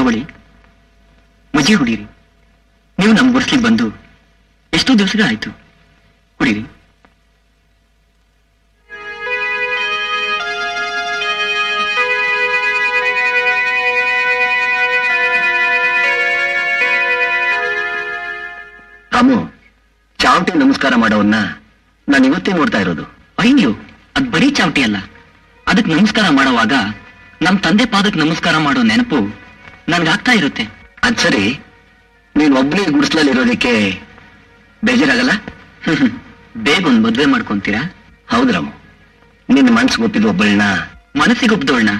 ತಗೊಳ್ಳಿ ಮಜ್ಜಿಗೆ ಕುಡೀರಿ ನೀವು ನಮ್ ಗುಡಿಸ್ಲಿಕ್ಕೆ ಬಂದು ಎಷ್ಟೋ ದಿವಸಗಳೇ ಆಯ್ತು ಕುಡೀರಿ ರಾಮು ಚಾವಟಿ ನಮಸ್ಕಾರ ಮಾಡೋವನ್ನ ನಾನು ಇವತ್ತೇ ನೋಡ್ತಾ ಇರೋದು ಅಯ್ಯೋ ಅದ್ ಬರೀ ಚಾವಟಿ ಅಲ್ಲ ಅದಕ್ ನಮಸ್ಕಾರ ಮಾಡುವಾಗ ನಮ್ ತಂದೆ ಪಾದಕ್ ನಮಸ್ಕಾರ ಮಾಡೋ ನೆನಪು ನನ್ಗಾಗ್ತಾ ಇರುತ್ತೆ ಅದ್ ಸರಿ ನೀನ್ ಒಬ್ನೇ ಗುಡಿಸ್ಲಲ್ಲಿ ಇರೋದಕ್ಕೆ ಬೇಜಾರಾಗಲ್ಲ ಬೇಗ ಒಂದ್ ಮದ್ವೆ ಮಾಡ್ಕೊಂತೀರಾ ಹೌದು ರಾಮು ನಿನ್ನ ಮನ್ಸಿಗೆ ಒಪ್ಪಿದ ಒಬ್ಬಳನ್ನ ಮನಸ್ಸಿಗೆ ಒಪ್ಪಿದವಳನ್ನ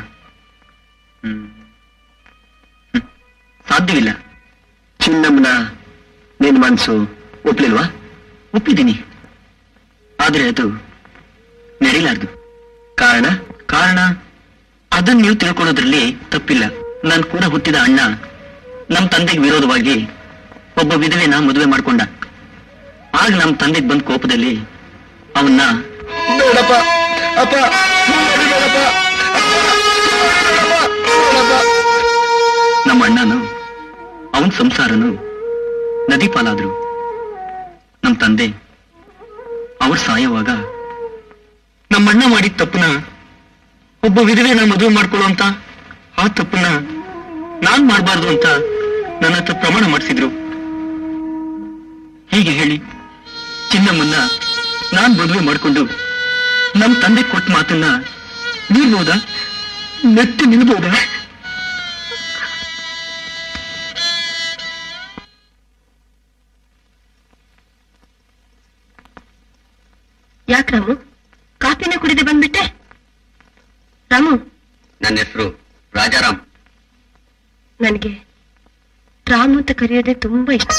ಸಾಧ್ಯವಿಲ್ಲ ಚಿನ್ನಮ್ಮನ ನಿನ್ ಮನ್ಸು ಒಪ್ಲಿಲ್ವಾ ಒಪ್ಪಿದ್ದೀನಿ ಆದ್ರೆ ಅದು ನಡೀಲಾರ್ದು ಕಾರಣ ಕಾರಣ ಅದನ್ನ ನೀವು ತಿಳ್ಕೊಳ್ಳೋದ್ರಲ್ಲಿ ತಪ್ಪಿಲ್ಲ ನನ್ ಕೂಡ ಹುಟ್ಟಿದ ಅಣ್ಣ ನಮ್ ತಂದೆಗೆ ವಿರೋಧವಾಗಿ ಒಬ್ಬ ವಿಧವೆನ ಮದುವೆ ಮಾಡ್ಕೊಂಡ ಆಗ ನಮ್ ತಂದೆಗೆ ಬಂದ ಕೋಪದಲ್ಲಿ ಅವನ್ನ ಬೇಡಪ್ಪ ಅಪ್ಪ ಬೇಡಪ್ಪ ನಮ್ಮ ಅಣ್ಣನು ಅವನ್ ಸಂಸಾರನು ನದಿ ಪಾಲಾದ್ರು ನಮ್ ತಂದೆ ಅವ್ರ ಸಾಯವಾಗ ನಮ್ಮಣ್ಣ ಮಾಡಿದ ತಪ್ಪನ ಒಬ್ಬ ವಿಧವೆನ ಮದುವೆ ಮಾಡ್ಕೊಳ್ಳೋ ಅಂತ ಆ ತಪ್ಪನ್ನ ನಾನ್ ಮಾಡಬಾರ್ದು ಅಂತ ನನ್ನ ಹತ್ರ ಪ್ರಮಾಣ ಮಾಡಿಸಿದ್ರು ಹೀಗೆ ಹೇಳಿ ಚಿನ್ನಮ್ಮನ್ನ ನಾನ್ ಮದುವೆ ಮಾಡ್ಕೊಂಡು ನಮ್ ತಂದೆ ಕೊಟ್ಟ ಮಾತನ್ನ ನೀಡ್ಬೋದಾ ನೆತ್ತಿ ನಿಲ್ಬೋದಾ ಯಾಕೆ ರಾಮು ಕಾಫಿನ ಕುಡಿದೆ ಬಂದ್ಬಿಟ್ಟೆ ರಾಮು ನನ್ನ ಹೆಸರು ರಾಜಾರಾಮ್ ನನಗೆ ರಾಮು ಅಂತ ಕರೆಯೋದೇ ತುಂಬಾ ಇಷ್ಟ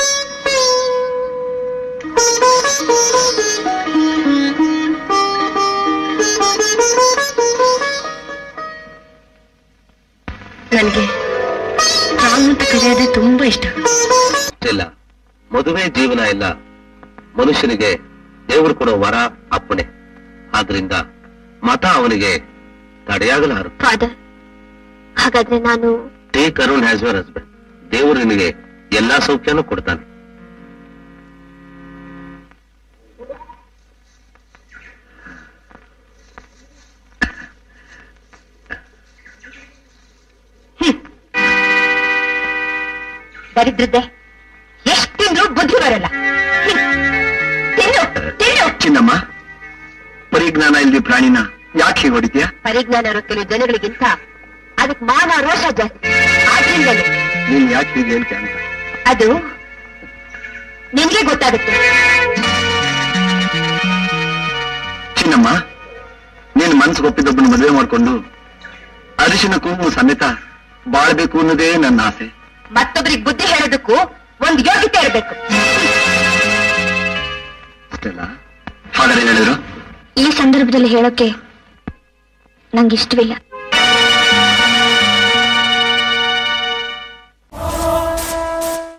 ನನಗೆ ರಾಮು ಅಂತ ಕರೆಯೋದೇ ತುಂಬಾ ಇಷ್ಟ ಇಲ್ಲ ಮದುವೆ ಜೀವನ ಇಲ್ಲ ಮನುಷ್ಯನಿಗೆ ದೇವರು ಕೊಡೋ ವರ ಅಪ್ಪಣೆ ಆದ್ರಿಂದ ಮತ ಅವನಿಗೆ ತಡೆಯಾಗಲಾರು ಫಾದರ್ ಹಾಗಾದ್ರೆ ನಾನು take Arun has your husband ದೇವರು ನಿನಗೆ ಎಲ್ಲಾ ಸೌಖ್ಯನೂ ಕೊಡ್ತಾನೆ ದರಿದ್ರದ್ದೆ ಎಷ್ಟು ತಿಂದ್ರು ಬುದ್ಧಿ ಬರಲ್ಲ ಹ್ಮ್. ತಿನ್ನು ತಿನ್ನು ಚಿನ್ನಮ್ಮ ಪರಿಜ್ಞಾನ ಇಲ್ದಿ ಪ್ರಾಣಿನ ಯಾಕೆ ಹೀಗೆ ಹೊಡಿತೀಯ ಪರಿಜ್ಞಾನ ಇರೋ ಕೆಲವು ಜನಗಳಿಗಿಂತ ಅದಕ್ ಮಾನ ರೋಷ ಜಾಸ್ತಿ ಆದ್ರಿಂದಲೇ ನೀನ್ ಯಾಕೆ ಹೀಗೆ ಹೇಳ್ತೀಯ ಅಂತ ಅದು ನಿನ್ಗೆ ಗೊತ್ತಾಗುತ್ತೆ ಚಿನ್ನಮ್ಮ ನೀನ್ ಮನ್ಸು ಒಪ್ಪಿದೊಬ್ಬನ ಮದುವೆ ಮಾಡ್ಕೊಂಡು ಅರಿಶಿನ ಕುಂಕುಮ ಸಮೇತ ಬಾಳ್ಬೇಕು ಅನ್ನೋದೇ ನನ್ನ ಆಸೆ ಮತ್ತೊಬ್ರಿಗೆ ಬುದ್ಧಿ ಹೇಳೋದಕ್ಕೂ ಒಂದು ಯೋಗ್ಯತೆ ಇರಬೇಕು ಅಷ್ಟೆಲ್ಲ ಹಾಗಾದ್ರೆ ಹೇಳಿದ್ರು ಈ ಸಂದರ್ಭದಲ್ಲಿ ಹೇಳೋಕೆ ನಂಗೆ ಇಷ್ಟವಿಲ್ಲ